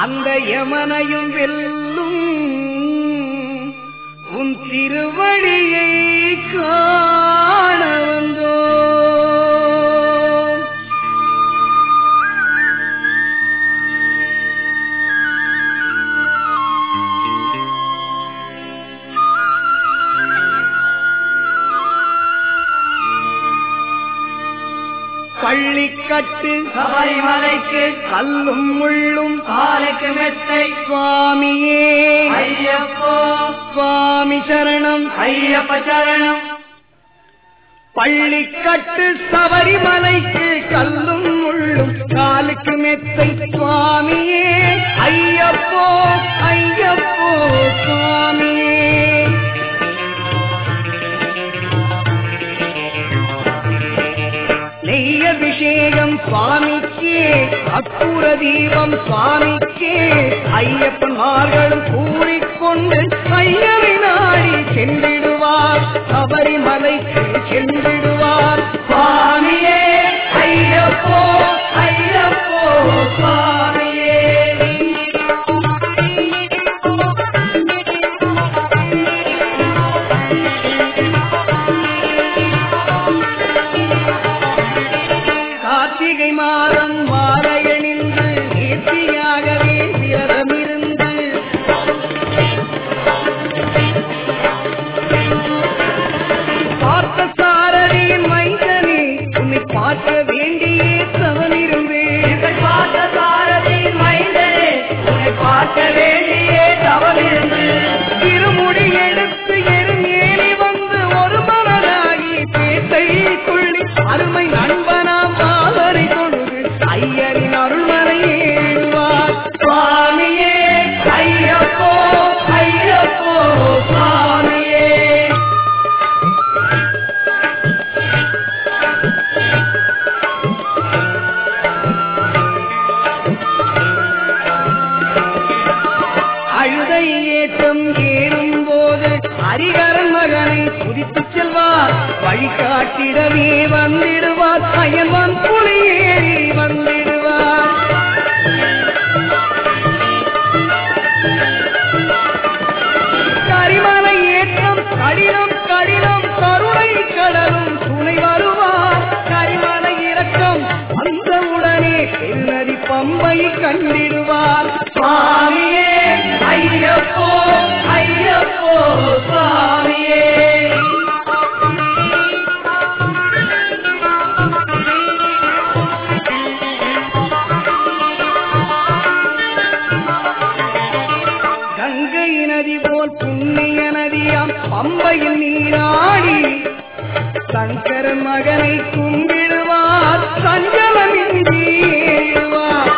அந்த யமனையும் வெல்லும் உன் திருவடியை காண வந்தோ பள்ளிக்கட்டு சபரிமலைக்கு கல்லும் முள்ளும் காலுக்கு மெத்தை சுவாமியே ஐயப்போ சுவாமி சரணம் ஐயப்ப சரணம் பள்ளிக்கட்டு சபரிமலைக்கு கல்லும் முள்ளும் காலுக்கு மெத்தை சுவாமியே ஐயப்போ ஐயப்போ சுவாமியே நெய் அபிஷேகம் சுவாமிக்கே அக்குர தீபம் சுவாமிக்கே ஐயப்பன்மார்களும் கூறிக்கொண்டு ஐயரை நாடி சென்றிடுவார் சபரிமலைக்கு சென்றிடுவார் சுவாமியே ஐயப்போ ஐயப்போ சுவாமியே கார்த்திகை மாதம் மாலையணிந்து நேர்த்தியாகவே விரதமிருந்து பார்த்த சாரதியின் மைந்தனே உன்னை பார்க்க வேண்டியே தவனிருந்தேன் இதை பார்த்த சாரதி மைந்தனே உன்னை பார்க்க வேண்டியே தவறிருந்து திருமுடி எடுத்து எருமேலி வந்து ஒரு மனதாகி பேட்டை கொள்ளி அருமை நண்பனாம் பாலரை கொண்டு ஐயரின் அருள்மலை ஏறுவார் சுவாமியே ஐயப்போ ஐயப்போ சுவாமியே அழுதை ஏற்றம் ஏறும் போது ஹரிகரன் மகனை குதித்துச் செல்வார் வழிகாட்டிடவே வந்திடுவார் அயன்வான் புலி ஏறி வந்திடுவார் கரிமலை ஏற்றம் கடினம் கடினம் கருணை கடலும் துணை வருவார் கரிமலை இறக்கம் வந்தவுடனே பெருநதி பம்பை கண்டிடுவார் சுவாமியே ஐயப்போ ஐயப்போ சுவாமியே கங்கை நதி போல் புண்ணிய நதியாம் பம்பையில் நீராடி சங்கரன் மகனை கும்பிடுவார் சஞ்சலமின்றி ஏறுவார்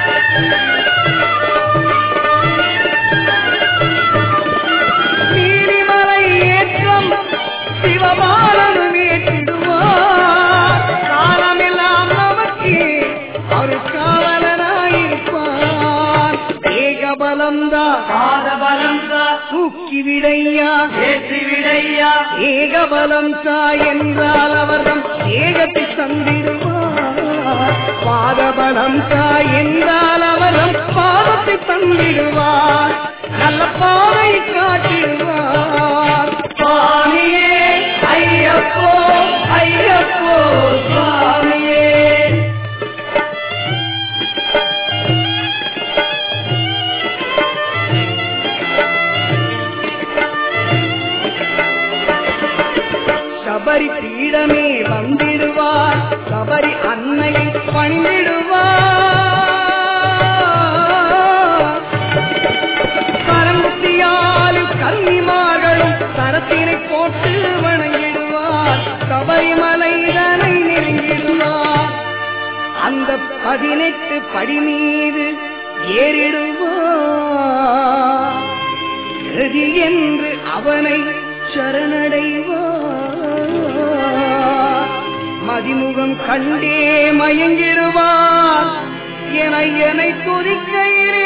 நீலிமலை ஏற்றம் சிவபாலனும் ஏற்றிடுவார் காலமெல்லாம் நமக்கு ஒரு காவலனாயிருப்பார் ஏகபலம்தான் பாதபலம் தா தூக்கி விடையா ஏற்றி விடையா ஏகபலம் தா என்றால் அவர்தம் ஏகத்தை தந்திடுவார் பாதபலம் தா என்றால் அவர்தம் பாதத்தை தந்திடுவார் நல்ல பாதை காட்டிடுவார் சுவாமியே ஐயப்போ ஐயப்போ சுவாமியே சபரி பீடமே வந்திடுவார் சபரி அன்னையை பணிந்திடுவார் கரங்குத்தியாலும் கன்னிமார்களும் தரத்தினை போட்டு வணங்கிடுவார் சபரிமலைதனை நெருங்கிடுவார் அந்த பதினெட்டு படி மீது ஏறிடுவார் கதி என்று அவனை சரணடைவார் மதிமுகம் கண்டே மயங்கிடுவார் என என்னை துதிக்கையிலே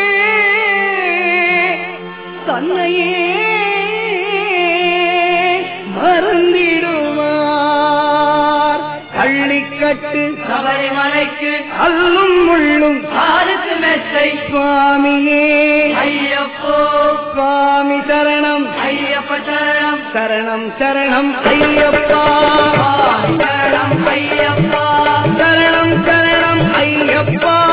தன்னையே மறந்திடுவார் பள்ளிக்க கட்டு சபரிமலைக்கு அல்லும் முள்ளும் ஆறுக்கு மெத்தை சுவாமியே ஐயப்போ சுவாமி சரணம் ஐயப்ப சரணம் சரணம் சரணம் ஐயப்பா சரணம் ஐயப்பா சரணம் சரணம் ஐயப்பா